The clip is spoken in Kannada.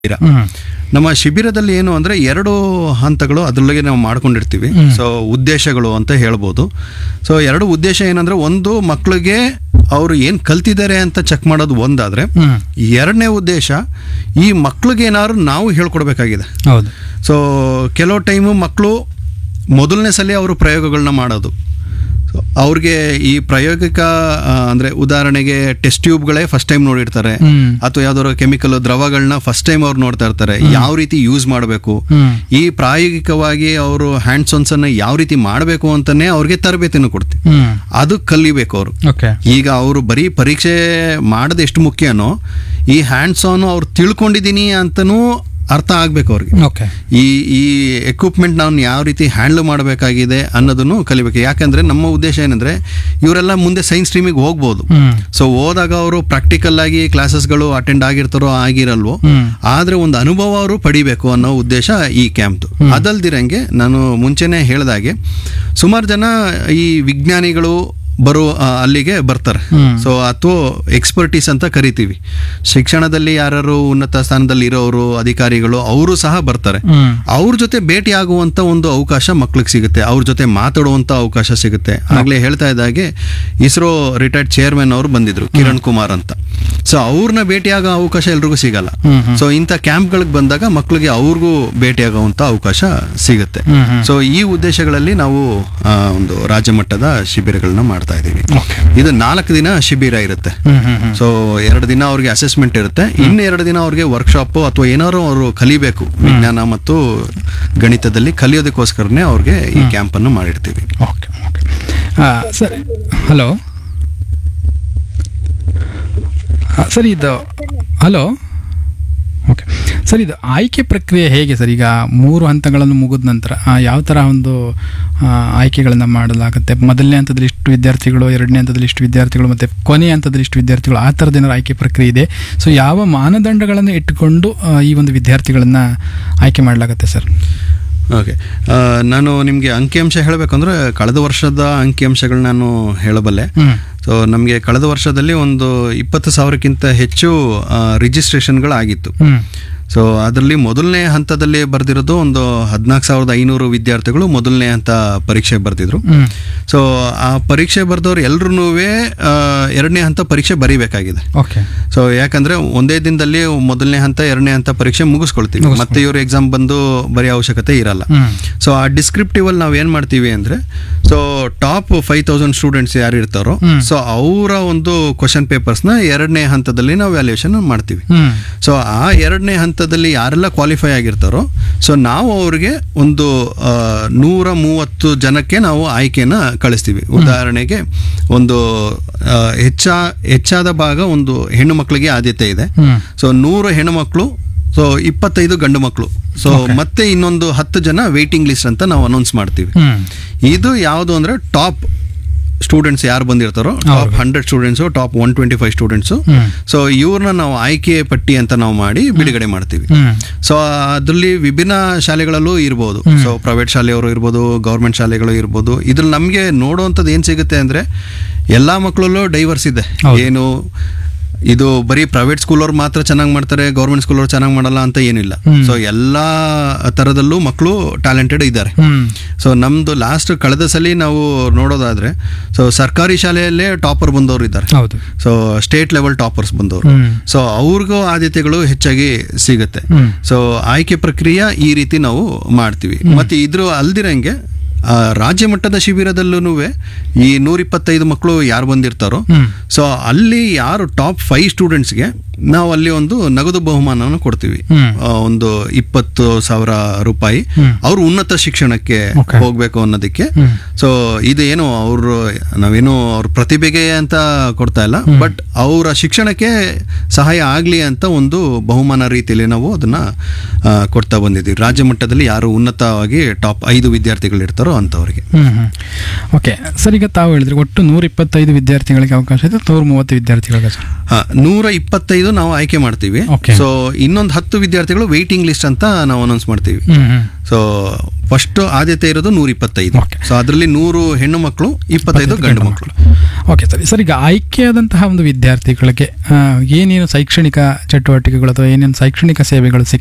ಶಿಬಿರ ಹ್ಮ್ ನಮ್ಮ ಶಿಬಿರದಲ್ಲಿ ಏನು ಅಂದ್ರೆ ಎರಡು ಹಂತಗಳು ಅದರೊಳಗೆ ನಾವು ಮಾಡ್ಕೊಂಡಿರ್ತೀವಿ ಸೊ ಉದ್ದೇಶಗಳು ಅಂತ ಹೇಳ್ಬೋದು ಸೊ ಎರಡು ಉದ್ದೇಶ ಏನಂದ್ರೆ ಒಂದು ಮಕ್ಕಳಿಗೆ ಅವರು ಏನು ಕಲ್ತಿದ್ದಾರೆ ಅಂತ ಚೆಕ್ ಮಾಡೋದು ಒಂದಾದ್ರೆ ಹ್ಮ್ ಎರಡನೇ ಉದ್ದೇಶ ಈ ಮಕ್ಳಿಗೆ ಏನಾದ್ರು ನಾವು ಹೇಳ್ಕೊಡ್ಬೇಕಾಗಿದೆ ಹೌದು ಸೊ ಕೆಲವು ಟೈಮು ಮಕ್ಕಳು ಮೊದಲನೇ ಸಲ ಅವರು ಪ್ರಯೋಗಗಳನ್ನ ಮಾಡೋದು So, ಅವ್ರಿಗೆ ಈ ಪ್ರಾಯೋಗಿಕ ಆ, ಅಂದ್ರೆ ಉದಾಹರಣೆಗೆ ಟೆಸ್ಟ್ ಟ್ಯೂಬ್ಗಳೇ ಫಸ್ಟ್ ಟೈಮ್ ನೋಡಿರ್ತಾರೆ ಹ್ಮ್ ಅಥವಾ ಯಾವ್ದಾದ್ರು ಕೆಮಿಕಲ್ ದ್ರವಗಳನ್ನ ಫಸ್ಟ್ ಟೈಮ್ ಅವ್ರು ನೋಡ್ತಾ ಇರ್ತಾರೆ ಯಾವ ರೀತಿ ಯೂಸ್ ಮಾಡಬೇಕು ಹ್ಮ್ ಈ ಪ್ರಾಯೋಗಿಕವಾಗಿ ಅವರು ಹ್ಯಾಂಡ್ಸ್ ಆನ್ಸ್ ಅನ್ನ ಯಾವ ರೀತಿ ಮಾಡಬೇಕು ಅಂತಾನೆ ಅವ್ರಿಗೆ ತರಬೇತಿನ ಕೊಡ್ತೀವಿ ಹ್ಮ್ ಅದು ಕಲಿಬೇಕು ಅವರು ಓಕೆ ಈಗ ಅವರು ಬರೀ ಪರೀಕ್ಷೆ ಮಾಡೋದು ಎಷ್ಟು ಮುಖ್ಯನೋ ಈ ಹ್ಯಾಂಡ್ಸ್ ಆನ್ ಅವ್ರು ತಿಳ್ಕೊಂಡಿದ್ದೀನಿ ಅಂತನೂ ಅರ್ಥ ಆಗ್ಬೇಕು ಅವ್ರಿಗೆ ಓಕೆ ಈ ಈ ಎಕ್ವಿಪ್ಮೆಂಟ್ ನಾವು ಯಾವ ರೀತಿ ಹ್ಯಾಂಡಲ್ ಮಾಡಬೇಕಾಗಿದೆ ಅನ್ನೋದನ್ನು ಕಲಿಬೇಕು ಯಾಕಂದ್ರೆ ನಮ್ಮ ಉದ್ದೇಶ ಏನಂದ್ರೆ ಇವರೆಲ್ಲ ಮುಂದೆ ಸೈನ್ಸ್ ಸ್ಟ್ರೀಮಿಗೆ ಹೋಗ್ಬೋದು ಹ್ಮ್ ಸೊ ಹೋದಾಗ ಅವರು ಪ್ರಾಕ್ಟಿಕಲ್ ಆಗಿ ಕ್ಲಾಸಸ್ಗಳು ಅಟೆಂಡ್ ಆಗಿರ್ತಾರೋ ಆಗಿರಲ್ವೋ ಹ್ಮ್ ಆದ್ರೆ ಒಂದು ಅನುಭವ ಅವರು ಪಡಿಬೇಕು ಅನ್ನೋ ಉದ್ದೇಶ ಈ ಕ್ಯಾಂಪ್ದು ಅದಲ್ದಿರಂಗೆ ನಾನು ಮುಂಚೆನೆ ಹೇಳ್ದಾಗೆ ಸುಮಾರು ಜನ ಈ ವಿಜ್ಞಾನಿಗಳು ಬರೋ ಆ, ಅಲ್ಲಿಗೆ ಬರ್ತಾರೆ ಹ್ಮ್. ಸೊ ಅಥವಾ ಎಕ್ಸ್ಪರ್ಟೀಸ್ ಅಂತ ಕರಿತೀವಿ ಶಿಕ್ಷಣದಲ್ಲಿ ಯಾರು ಉನ್ನತ ಸ್ಥಾನದಲ್ಲಿ ಇರೋರು ಅಧಿಕಾರಿಗಳು ಅವರು ಸಹ ಬರ್ತಾರೆ ಹ್ಮ್ ಅವ್ರ ಜೊತೆ ಭೇಟಿ ಆಗುವಂತ ಒಂದು ಅವಕಾಶ ಮಕ್ಳಿಗೆ ಸಿಗುತ್ತೆ ಅವ್ರ ಜೊತೆ ಮಾತಾಡುವಂತ ಅವಕಾಶ ಸಿಗುತ್ತೆ ಆಗ್ಲೇ ಹೇಳ್ತಾ ಇದ್ದಾಗೆ ಇಸ್ರೋ ರಿಟೈರ್ಡ್ ಚೇರ್ಮನ್ ಅವರು ಬಂದಿದ್ರು ಕಿರಣ್ ಕುಮಾರ್ ಅಂತ ಸೊ ಅವ್ರನ್ನ ಭೇಟಿಯಾಗೋ ಅವಕಾಶ ಎಲ್ರಿಗೂ ಸಿಗಲ್ಲ ಹ್ಮ್ ಹ್ಮ್ ಸೊ ಇಂಥ ಕ್ಯಾಂಪ್ಗಳಿಗೆ ಬಂದಾಗ ಮಕ್ಕಳಿಗೆ ಅವ್ರಿಗೂ ಭೇಟಿಯಾಗುವಂತ ಅವಕಾಶ ಸಿಗುತ್ತೆ ಹ್ಮ್ ಹ್ಮ್ ಸೊ ಈ ಉದ್ದೇಶಗಳಲ್ಲಿ ನಾವು ಆ, ಒಂದು ರಾಜ್ಯ ಮಟ್ಟದ ಶಿಬಿರಗಳನ್ನ ಮಾಡ್ತಾ ಇದ್ದೀವಿ ಓಕೆ ಇದು ನಾಲ್ಕು ದಿನ ಶಿಬಿರ ಇರುತ್ತೆ ಹ್ಮ್ ಹ್ಮ್ ಹ್ಮ್ ಸೊ ಎರಡು ದಿನ ಅವ್ರಿಗೆ ಅಸೆಸ್ಮೆಂಟ್ ಇರುತ್ತೆ ಇನ್ನು ಎರಡು ದಿನ ಅವ್ರಿಗೆ ವರ್ಕ್ಶಾಪ್ ಅಥವಾ ಏನಾದ್ರು ಅವರು ಕಲಿಬೇಕು ವಿಜ್ಞಾನ ಮತ್ತು ಗಣಿತದಲ್ಲಿ ಕಲಿಯೋದಕ್ಕೋಸ್ಕರನೇ ಅವ್ರಿಗೆ ಈ ಕ್ಯಾಂಪ್ ಅನ್ನು ಮಾಡಿರ್ತೀವಿ okay okay sir hello sir ಇದು ಹಲೋ ಓಕೆ ಸರ್ ಇದು ಆಯ್ಕೆ ಪ್ರಕ್ರಿಯೆ ಹೇಗೆ ಸರ್ ಈಗ ಮೂರು ಹಂತಗಳನ್ನು ಮುಗಿದ ನಂತರ ಆ, ಯಾವ ಥರ ಒಂದು ಆ, ಆಯ್ಕೆಗಳನ್ನು ಮಾಡಲಾಗುತ್ತೆ ಮೊದಲನೇ ಹಂತದಲ್ಲಿ ಇಷ್ಟು ವಿದ್ಯಾರ್ಥಿಗಳು ಎರಡನೇ ಹಂತದಲ್ಲಿ ಇಷ್ಟು ವಿದ್ಯಾರ್ಥಿಗಳು ಮತ್ತು ಕೊನೆಯ ಹಂತದಲ್ಲಿ ಇಷ್ಟು ವಿದ್ಯಾರ್ಥಿಗಳು ಆ ಥರದ ಏನಾದ್ರು ಆಯ್ಕೆ ಪ್ರಕ್ರಿಯೆ ಇದೆ ಸೊ ಯಾವ ಮಾನದಂಡಗಳನ್ನು ಇಟ್ಟುಕೊಂಡು ಆ, ಈ ಒಂದು ವಿದ್ಯಾರ್ಥಿಗಳನ್ನು ಆಯ್ಕೆ ಮಾಡಲಾಗುತ್ತೆ ಸರ್ ಓಕೆ ನಾನು ನಿಮಗೆ ಅಂಕಿಅಂಶ ಹೇಳಬೇಕಂದ್ರೆ ಕಳೆದ ವರ್ಷದ ಅಂಕಿಅಂಶಗಳು ನಾನು ಹೇಳಬಲ್ಲೆ ಹ್ಞೂ ಸೊ ನಮಗೆ ಕಳೆದ ವರ್ಷದಲ್ಲಿ ಒಂದು ಇಪ್ಪತ್ತು ಸಾವಿರಕ್ಕಿಂತ ಹೆಚ್ಚು ರಿಜಿಸ್ಟ್ರೇಷನ್ಗಳು ಆಗಿತ್ತು ಹ್ಞೂ ಸೊ ಅದರಲ್ಲಿ ಮೊದಲನೇ ಹಂತದಲ್ಲಿ ಬರೆದಿರೋದು ಒಂದು ಹದಿನಾಲ್ಕು ಸಾವಿರದ ಐನೂರು ವಿದ್ಯಾರ್ಥಿಗಳು ಮೊದಲನೇ ಹಂತ ಪರೀಕ್ಷೆ ಬರೆದಿದ್ರು ಹ್ಞೂ ಸೊ ಆ ಪರೀಕ್ಷೆ ಬರೆದವ್ರು ಎಲ್ರೂ ಎರಡನೇ ಹಂತ ಪರೀಕ್ಷೆ ಬರೀಬೇಕಾಗಿದೆ ಓಕೆ ಸೊ ಯಾಕಂದ್ರೆ ಒಂದೇ ದಿನದಲ್ಲಿ ಮೊದಲನೇ ಹಂತ ಎರಡನೇ ಹಂತ ಪರೀಕ್ಷೆ ಮುಗಿಸ್ಕೊಳ್ತೀವಿ ಮತ್ತೆ ಇವ್ರು ಎಕ್ಸಾಮ್ ಬಂದು ಬರೆಯೋ ಅವಶ್ಯಕತೆ ಇರಲ್ಲ ಹ್ಞೂ ಸೊ ಆ ಡಿಸ್ಕ್ರಿಪ್ಟಿವ್ ಅಲ್ಲಿ ನಾವು ಏನ್ ಮಾಡ್ತೀವಿ ಅಂದ್ರೆ so top five thousand students ಯಾರು ಇರ್ತಾರೋ ಹ್ಮ್. ಸೊ ಅವರ ಒಂದು ಕ್ವಶನ್ ಪೇಪರ್ಸ್ನ ಎರಡನೇ ಹಂತದಲ್ಲಿ ನಾವು ವ್ಯಾಲ್ಯೂಯೇಷನ್ ಮಾಡ್ತೀವಿ ಹ್ಞೂ ಸೊ ಆ ಎರಡನೇ ಹಂತದಲ್ಲಿ ಯಾರೆಲ್ಲ ಕ್ವಾಲಿಫೈ ಆಗಿರ್ತಾರೋ ಸೊ ನಾವು ಅವ್ರಿಗೆ ಒಂದು ಆ, ನೂರ ಮೂವತ್ತು ಜನಕ್ಕೆ ನಾವು ಆಯ್ಕೆನ ಕಳಿಸ್ತೀವಿ ಉದಾಹರಣೆಗೆ ಒಂದು ಆ, ಹೆಚ್ಚ ಹೆಚ್ಚಾದ ಭಾಗ ಒಂದು ಹೆಣ್ಣು ಮಕ್ಕಳಿಗೆ ಆದ್ಯತೆ ಇದೆ ಹ್ಞೂ ಸೊ ನೂರು ಹೆಣ್ಣು ಮಕ್ಕಳು ಸೊ ಇಪ್ಪತ್ತೈದು ಗಂಡು ಮಕ್ಕಳು ಸೊ ಮತ್ತೆ ಇನ್ನೊಂದು ಹತ್ತು ಜನ ವೇಟಿಂಗ್ ಲಿಸ್ಟ್ ಅಂತ ನಾವು ಅನೌನ್ಸ್ ಮಾಡ್ತೀವಿ ಹ್ಞೂ ಇದು ಯಾವುದು ಅಂದ್ರೆ ಟಾಪ್ ಸ್ಟೂಡೆಂಟ್ಸ್ ಯಾರು ಬಂದಿರ್ತಾರೋ top hundred students top one twenty five students ಹ್ಞೂ ಸೊ ಇವ್ರನ್ನ ನಾವು ಆಯ್ಕೆ ಪಟ್ಟಿ ಅಂತ ನಾವು ಮಾಡಿ ಬಿಡುಗಡೆ ಮಾಡ್ತೀವಿ ಹ್ಞೂ ಸೊ ಅದರಲ್ಲಿ ವಿಭಿನ್ನ ಶಾಲೆಗಳಲ್ಲೂ ಇರ್ಬೋದು ಸೊ ಪ್ರೈವೇಟ್ ಶಾಲೆಯವರು ಇರ್ಬೋದು ಗೌರ್ಮೆಂಟ್ ಶಾಲೆಗಳು ಇರ್ಬೋದು ಇದ್ರಲ್ಲಿ ನಮಗೆ ನೋಡುವಂಥದ್ದು ಏನು ಸಿಗುತ್ತೆ ಅಂದ್ರೆ ಎಲ್ಲಾ ಮಕ್ಕಳಲ್ಲೂ ಡೈವರ್ಸ್ ಇದೆ ಏನು ಇದು ಬರೀ ಪ್ರೈವೇಟ್ ಸ್ಕೂಲವ್ರು ಮಾತ್ರ ಚೆನ್ನಾಗಿ ಮಾಡ್ತಾರೆ ಗೌರ್ಮೆಂಟ್ ಸ್ಕೂಲವ್ರು ಚೆನ್ನಾಗಿ ಮಾಡಲ್ಲ ಅಂತ ಏನಿಲ್ಲ ಸೊ ಎಲ್ಲಾ ತರದಲ್ಲೂ ಮಕ್ಕಳು ಟ್ಯಾಲೆಂಟೆಡ್ ಇದ್ದಾರೆ ಹ್ಮ್ ಸೊ ನಮ್ದು ಲಾಸ್ಟ್ ಕಳೆದ ಸಲ ನಾವು ನೋಡೋದಾದ್ರೆ ಸೊ ಸರ್ಕಾರಿ ಶಾಲೆಯಲ್ಲೇ ಟಾಪರ್ ಬಂದವರು ಇದ್ದಾರೆ ಹೌದು ಸೊ ಸ್ಟೇಟ್ ಲೆವೆಲ್ ಟಾಪರ್ಸ್ ಬಂದವರು ಹ್ಮ್ ಸೊ ಅವ್ರಿಗೂ ಆದ್ಯತೆಗಳು ಹೆಚ್ಚಾಗಿ ಸಿಗುತ್ತೆ ಹ್ಮ್ ಸೊ ಆಯ್ಕೆ ಪ್ರಕ್ರಿಯೆ ಈ ರೀತಿ ನಾವು ಮಾಡ್ತೀವಿ ಮತ್ತೆ ಇದ್ರ ಅಲ್ದಿರಂಗೆ ಆ, ರಾಜ್ಯ ಮಟ್ಟದ ಶಿಬಿರದಲ್ಲೂ ಈ ನೂರಿಪ್ಪತ್ತೈದು ಮಕ್ಕಳು ಯಾರು ಬಂದಿರ್ತಾರೋ ಹ್ಮ್ ಸೊ ಅಲ್ಲಿ ಯಾರು ಟಾಪ್ ಫೈವ್ ಸ್ಟೂಡೆಂಟ್ಸ್ಗೆ ನಾವು ಅಲ್ಲಿ ಒಂದು ನಗದು ಬಹುಮಾನವನ್ನು ಕೊಡ್ತೀವಿ ಹ್ಮ್ ಆ, ಒಂದು ಇಪ್ಪತ್ತು ಸಾವಿರ ರೂಪಾಯಿ ಹ್ಮ್. ಅವರು ಉನ್ನತ ಶಿಕ್ಷಣಕ್ಕೆ Okay. ಹೋಗ್ಬೇಕು ಅನ್ನೋದಕ್ಕೆ ಹ್ಮ್ ಸೊ ಇದು ಏನು ಅವರು ನಾವೇನು ಅವ್ರ ಪ್ರತಿಭೆಗೆ ಅಂತ ಕೊಡ್ತಾ ಇಲ್ಲ ಬಟ್ ಅವರ ಶಿಕ್ಷಣಕ್ಕೆ ಸಹಾಯ ಆಗಲಿ ಅಂತ ಒಂದು ಬಹುಮಾನ ರೀತಿಯಲ್ಲಿ ನಾವು ಅದನ್ನ ಆ, ಕೊಡ್ತಾ ಬಂದಿದ್ದೀವಿ ರಾಜ್ಯ ಮಟ್ಟದಲ್ಲಿ ಯಾರು ಉನ್ನತವಾಗಿ ಟಾಪ್ ಐದು ವಿದ್ಯಾರ್ಥಿಗಳು ಇರ್ತಾರೋ ಅಂಥವ್ರಿಗೆ ಹ್ಮ್ ಹ್ಮ್ ಓಕೆ ಸರ್ ಈಗ ತಾವು ಹೇಳಿದ್ರಿ ಒಟ್ಟು ನೂರ ಇಪ್ಪತ್ತೈದು ವಿದ್ಯಾರ್ಥಿಗಳಿಗೆ ಅವಕಾಶ ಇದೆ ನೂರ ಮೂವತ್ತು ವಿದ್ಯಾರ್ಥಿಗಳಿಗೆ ಸರ್ ಹಾ, ನೂರ ಇಪ್ಪತ್ತೈದು ನಾವು ಆಯ್ಕೆ ಮಾಡ್ತೀವಿ Okay. ಸೊ ಇನ್ನೊಂದು ಹತ್ತು ವಿದ್ಯಾರ್ಥಿಗಳು ವೇಟಿಂಗ್ ಲಿಸ್ಟ್ ಅಂತ ನಾವು ಅನೌನ್ಸ್ ಮಾಡ್ತೀವಿ ಹ್ಮ್ ಹ್ಮ್ ಸೊ ಫಸ್ಟ್ ಆದ್ಯತೆ ಇರೋದು ನೂರ ಇಪ್ಪತ್ತೈದು Okay. ಸೊ ಅದರಲ್ಲಿ ನೂರು ಹೆಣ್ಣು ಮಕ್ಕಳು ಇಪ್ಪತ್ತೈದು ಗಂಡು ಮಕ್ಕಳು ಓಕೆ ಸರಿ ಸರ್ ಈಗ ಆಯ್ಕೆಯಾದಂತಹ ಒಂದು ವಿದ್ಯಾರ್ಥಿಗಳಿಗೆ ಆ, ಏನೇನು ಶೈಕ್ಷಣಿಕ ಚಟುವಟಿಕೆಗಳು ಅಥವಾ ಏನೇನು ಶೈಕ್ಷಣಿಕ ಸೇವೆಗಳು